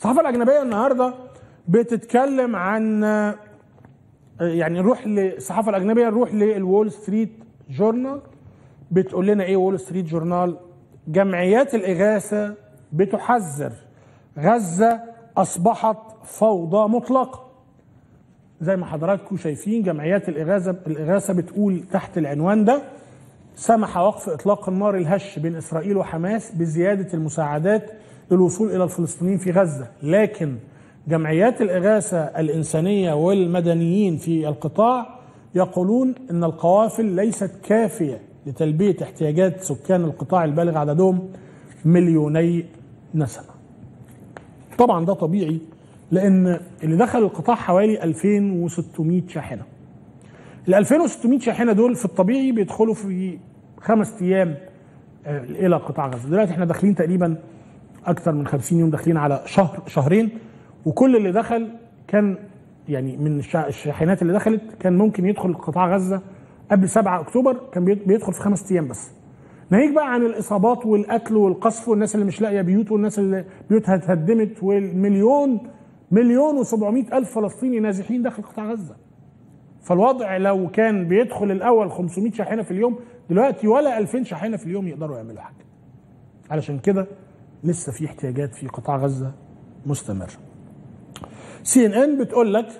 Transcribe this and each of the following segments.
الصحافه الاجنبيه النهارده بتتكلم عن يعني نروح للصحافه الاجنبيه نروح للول ستريت جورنال بتقول لنا ايه وول ستريت جورنال جمعيات الاغاثه بتحذر غزه اصبحت فوضى مطلقه زي ما حضراتكم شايفين جمعيات الاغاثه الاغاثه بتقول تحت العنوان ده سمح وقف اطلاق النار الهش بين اسرائيل وحماس بزياده المساعدات للوصول الى الفلسطينيين في غزه لكن جمعيات الاغاثه الانسانيه والمدنيين في القطاع يقولون ان القوافل ليست كافيه لتلبيه احتياجات سكان القطاع البالغ عددهم مليوني نسمه. طبعا ده طبيعي لان اللي دخل القطاع حوالي 2600 شاحنه. ال 2600 شاحنه دول في الطبيعي بيدخلوا في خمس ايام الى قطاع غزه، دلوقتي احنا داخلين تقريبا اكثر من 50 يوم داخلين على شهر شهرين وكل اللي دخل كان يعني من الشاحنات اللي دخلت كان ممكن يدخل قطاع غزه قبل 7 اكتوبر كان بيدخل في خمس ايام بس. ناهيك بقى عن الاصابات والقتل والقصف والناس اللي مش لاقيه بيوت والناس اللي بيوتها اتهدمت والمليون مليون و700 الف فلسطيني نازحين داخل قطاع غزه. فالوضع لو كان بيدخل الاول 500 شاحنه في اليوم دلوقتي ولا 2000 شاحنه في اليوم يقدروا يعملوا حاجه. علشان كده لسه في احتياجات في قطاع غزه مستمره. سي ان ان بتقول لك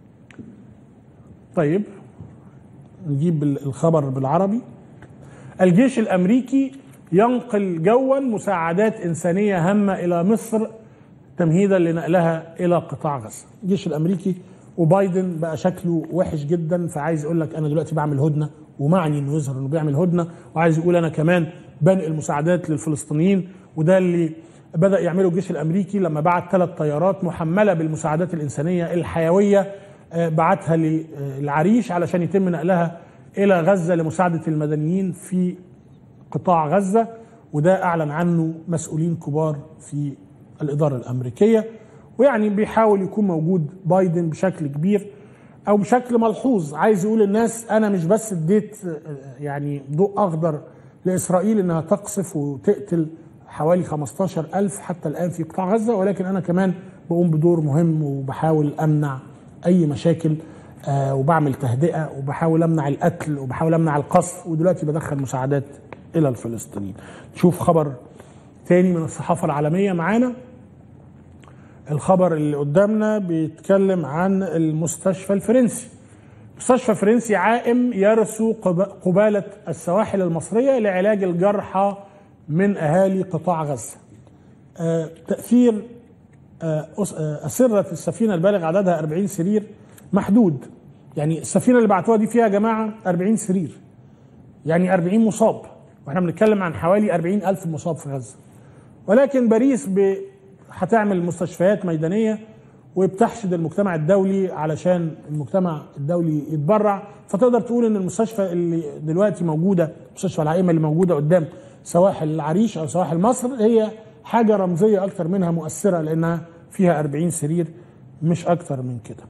طيب نجيب الخبر بالعربي الجيش الامريكي ينقل جوا مساعدات انسانيه هامه الى مصر تمهيدا لنقلها الى قطاع غزه. الجيش الامريكي وبايدن بقى شكله وحش جدا فعايز يقول لك انا دلوقتي بعمل هدنه ومعني انه يظهر انه بيعمل هدنه وعايز يقول انا كمان بنقل مساعدات للفلسطينيين وده اللي بدا يعمله الجيش الامريكي لما بعت ثلاث طيارات محمله بالمساعدات الانسانيه الحيويه بعتها للعريش علشان يتم نقلها الى غزه لمساعده المدنيين في قطاع غزه وده اعلن عنه مسؤولين كبار في الاداره الامريكيه ويعني بيحاول يكون موجود بايدن بشكل كبير او بشكل ملحوظ عايز يقول للناس انا مش بس اديت يعني ضوء اخضر لاسرائيل انها تقصف وتقتل حوالي 15 ألف حتى الآن في قطاع غزة ولكن أنا كمان بقوم بدور مهم وبحاول أمنع أي مشاكل آه وبعمل تهدئة وبحاول أمنع القتل وبحاول أمنع القصف ودلوقتي بدخل مساعدات إلى الفلسطينيين نشوف خبر تاني من الصحافة العالمية معانا الخبر اللي قدامنا بيتكلم عن المستشفى الفرنسي مستشفى فرنسي عائم يرسو قبالة السواحل المصرية لعلاج الجرحى من اهالي قطاع غزه. آه تاثير آه اسره السفينه البالغ عددها 40 سرير محدود. يعني السفينه اللي بعتوها دي فيها يا جماعه 40 سرير. يعني 40 مصاب واحنا بنتكلم عن حوالي 40 الف مصاب في غزه. ولكن باريس ب... هتعمل مستشفيات ميدانيه وبتحشد المجتمع الدولي علشان المجتمع الدولي يتبرع فتقدر تقول ان المستشفى اللي دلوقتي موجوده المستشفى العائمه اللي موجوده قدام سواحل العريش او سواحل مصر هي حاجه رمزيه اكتر منها مؤثره لانها فيها 40 سرير مش اكتر من كده